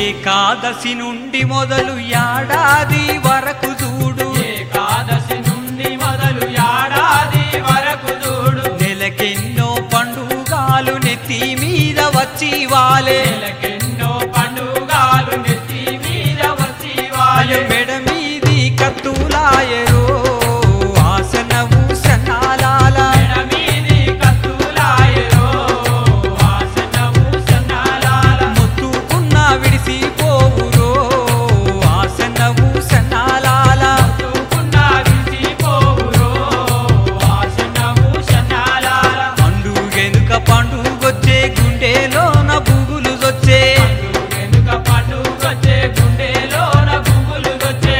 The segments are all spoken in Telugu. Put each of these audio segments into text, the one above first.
ఏకాదశి నుండి మొదలు ఏడాది వరకు చూడు ఏకాదశి నుండి మొదలు ఏడాది వరకు చూడు నెలకెన్నో పండుగాలు నెత్తి మీద వచ్చి వాలే నెలకెన్నో పండుగలు నెత్తి మీద వచ్చి వాయు వాయు మెడ మీది కత్తులాయరో ఆసనవు సన్నాలాల మెడ మీది కత్తులాయరో వాసనము సన్నాలాల ముత్తుకున్న విడిసిపోవురో ఆసనవు సన్నాలాల తూకున్న విసిపోవురో వాసనము సన్నాలాల పండుగెనుక పండుగొచ్చే గుండెలోన బుగులు వచ్చే వెనుక పండుగొచ్చే గుండెలోన గుబులు వచ్చే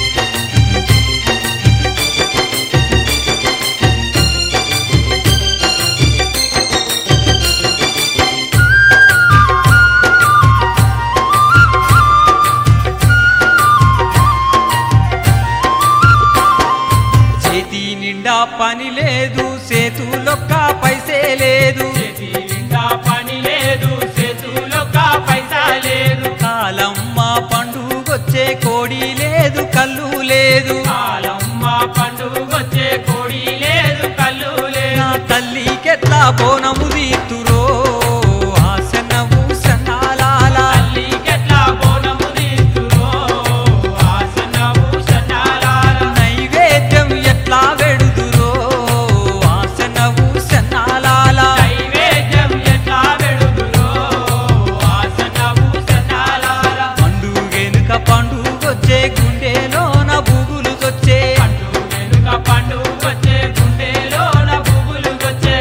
చేతి నిండా పని లేదు సేతులొక్క పైసే లేదు చేతి నిండా పని లేదు చేతులొక్క పైసా లేదు కాలమ్మ పండుగొచ్చే కోడి లేదు కళ్ళు లేదు కాలమ్మ పండుగొచ్చే కోడి లేదు కళ్ళు నా లేదు తల్లికెట్లా బోనము తీతురో ఆసనవు సన్నాలాల తల్లికెట్లా బోనము తీస్తురో వాసనము సన్నాలాల నైవేద్యం ఎట్లా వెడుదురో ఆసనవు సన్నాలాల నైవేద్యం ఎట్లా వెడుదురో వాసనము సన్నాలాల పండుగెనుక పండుగొచ్చే గుండెలోన బుగులు వచ్చే పండు వెనుక పండుగొచ్చే గుండెలోన పువ్వులు వచ్చే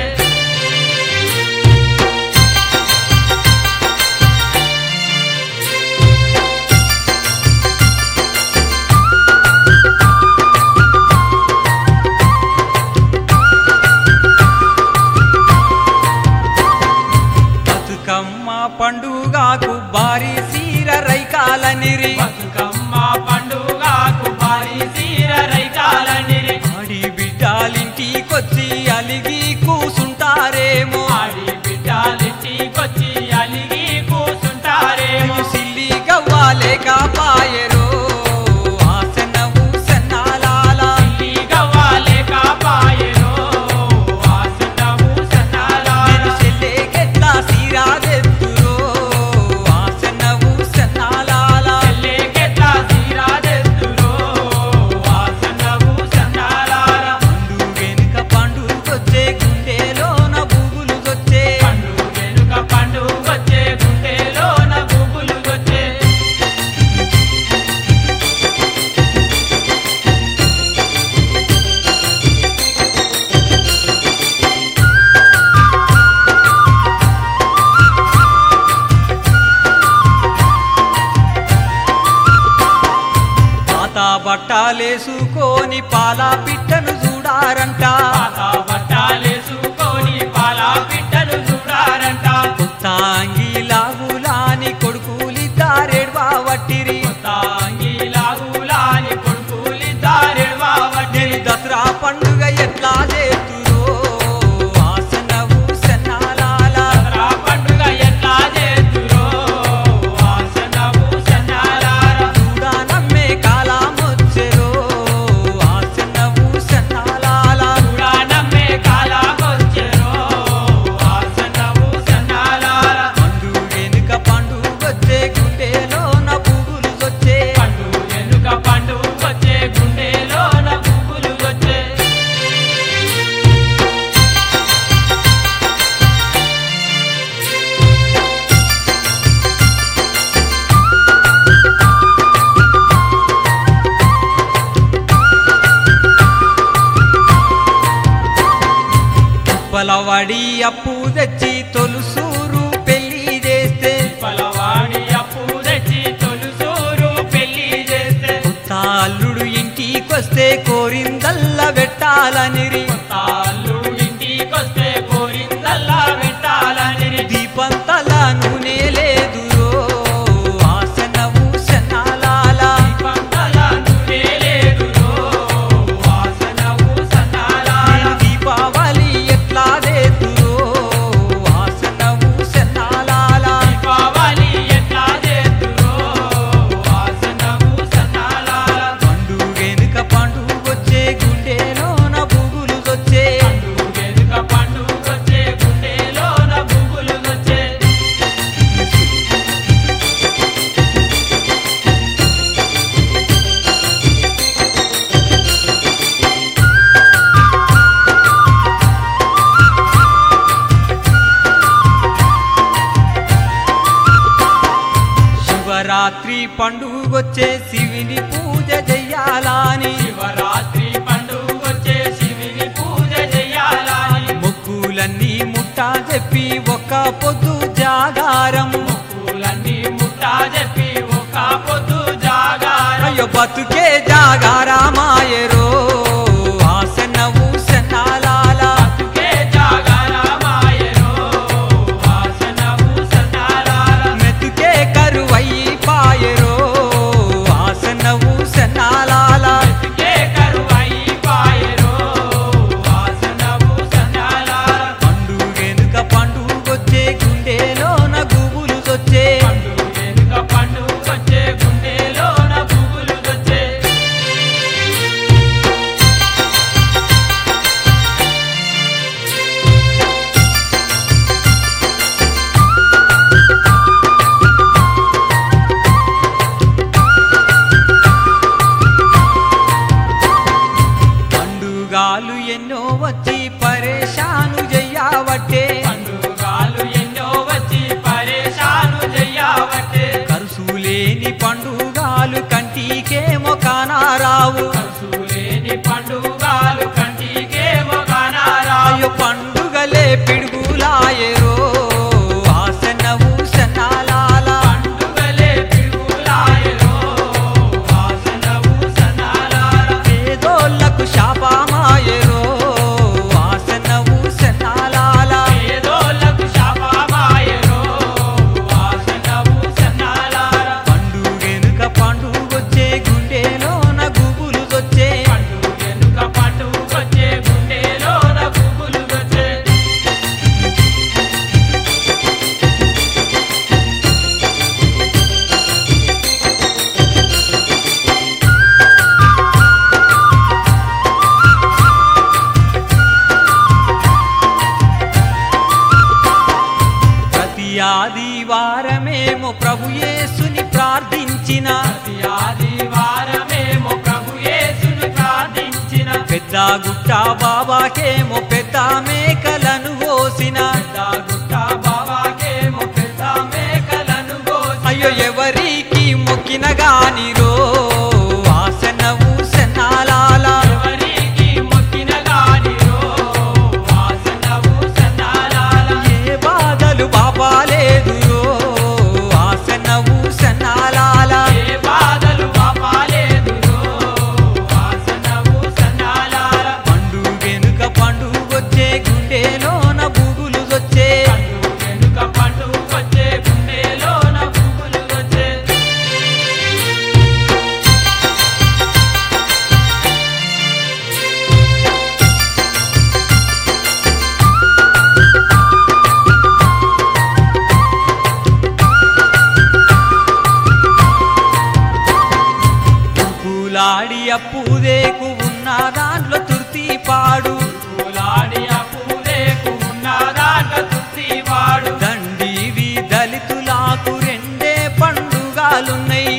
బతుకమ్మ పండుగకు భారీ సీర రైకాలనిరి బతుకమ్మ పండుగకు భారీ సీర రైతాలనిరి ఆడి బిడ్డాలింటికొచ్చి అలిగి కూసుంటారేమో ఆడి బిడ్డాలింటికొచ్చి అలిగి కూసుంటారేమో సిల్లి గవ్వాలే కాపాయరో ఆసనవు సన్నాలాల తల్లి గవ్వాలే కాపాయెనో వాసనము సన్నాలాల నేను చెల్లెకెట్లా సీరాదెత్తురో ఆసనవు సన్నాలాల చెల్లెకెట్లా సీరాదెత్తురో వాసనము సన్నాలాల పండుగెనుక పండుగొచ్చే గుండెలోన బుగులు వచ్చే పండు వెనుక పండుగొచ్చే గుండెలోన గుబులు వచ్చే పాత బట్టాలేసుకొని పాల పిట్టను చూడారంట పాత బట్టాలేసుకొని పాల పిట్టను చూడారంట కొత్త అంగిలాగులాని కొడుకులిద్దారేడ్వా వట్టిరి తాంగిలాగులాని కొడుకులిద్దారెడవావటే నేను దసరా పండుగ ఎట్లా చేతురో ఆసనవు సన్నాలాల దసరా పండుగ ఎట్లా చేతురో వాసనము సన్నాలార చూడా నమ్మే కాలమొచ్చెరో ఆసనవు సన్నాలాల చూడా నమ్మే కాలాకొచ్చెరో వాసనము సన్నాలార పండుగెనుక పండుగొచ్చే గుండెలోన పువ్వులు వచ్చే పండు వెనుక పండు వచ్చే గుండెలోన పువ్వులు వచ్చే పలవడి అప్పు తెచ్చి తొలుసూరు పెళ్లి చేస్తే పలవాడి అప్పు తెచ్చి తొలుసూరు పెళ్లి చేస్తే కొత్త అల్లుడు ఇంటికొస్తే కోరిందల్లా పెట్టాలనిరి తాళ్ళుడు ఇంటికొస్తే కోరిందల్లా పెట్టాలని దీపంతల నూనె లేదురో ఆసనవు సన్నాలాల దీపంతల నూనె లేదురో వాసనము సన్నాలాల నేను దీపావళి ఎట్లా దేతురో ఆసనవు సన్నాలాల దీపావళి ఎట్లా చేతురో శివరాత్రి పండుగొచ్చే శివుని పూజ చెయ్యాలని శివరాత్రి పండుగొచ్చే శివుని పూజ చెయ్యాలని మొక్కులన్నీ ముట్టా చెప్పి ఒక్క పొద్దు జాగారం పూలన్నీ ముట్టా చెప్పి ఒక పొద్దు జాగారం అయ్యో బతుకే జాగారామాయరో ఆసనవు సన్నాలాల బతుకే జాగారమాయరో వాసనవు సన్నాలాల మెతుకే కరువయి పాయరో ఆసనవు సన్నాలాల బతుకే కరువై పాయరో వాసనవు సన్నాలాల పండుగెనుక పండుగొచ్చే గుండెలోన గుబులు వచ్చే పండు వెనుక పండు వచ్చే గుండెలోన పువ్వులు వచ్చే పండుగాలు ఎన్నో వచ్చి పరేషాను చెయ్యవట్టే పండుగాలు ఎన్నో వచ్చి పరేషాను చెయ్యవట్టే కరుసులేని పండుగాలు కంటికేమో కానారావు కసులేని పండుగాలు కంటికేమో కానారాయో అయ్యో పండుగలే పిడుగులాయరో ఆసనవు సన్నాలాల పండుగలే పిడుగులాయరో వాసనవు సన్నాలాల పేదోళ్లకు శాపమాయరో ఆసనవు సన్నాలాల పేదోళ్ళకు శాపమాయరో వాసనవు సన్నాలాల పండుగెనుక పండుగొచ్చే గుండెలోన గుబులు వచ్చే పండు వెనుక పండు వచ్చే గుండెలోన పువ్వులు వచ్చే ప్రతి ఆదివారమేమో ప్రభు యేసుని ప్రార్థించిన ప్రతి ఆదివారమేమో ప్రభు యేసును ప్రార్థించిన పెద్ద గుట్ట బాబాకేమో పెద్ద మేకలను కోసిన పెద్ద గుట్ట బాబాకేమో పెద్ద మేకలను కోసి అయ్యో ఎవరికి మొక్కిన గాని రో ఆసనవు సన్నాలాల ఎవరికి మొక్కిన గానిరో వాసనవు సన్నాలాల ఏ బాధలు బాపాలేదు రో ఆసనవు సన్నాలాల ఏ బాధలు పాపాలేదురో వాసనవు సన్నాలాల పండుగెనుక పండుగొచ్చే గుండెలోన బుగులు వచ్చే పండు వెనుక పండు వచ్చే గుండెలోన పువ్వులు వచ్చే పూలాడి అప్పుదేకు ఉన్న దాంట్లో తుర్తి పాడు పూలాడి ఆ పూలేకు ఉన్న దాంట్లో తుత్తి వాడు దండివి దళితులకు రెండే పండుగలున్నాయి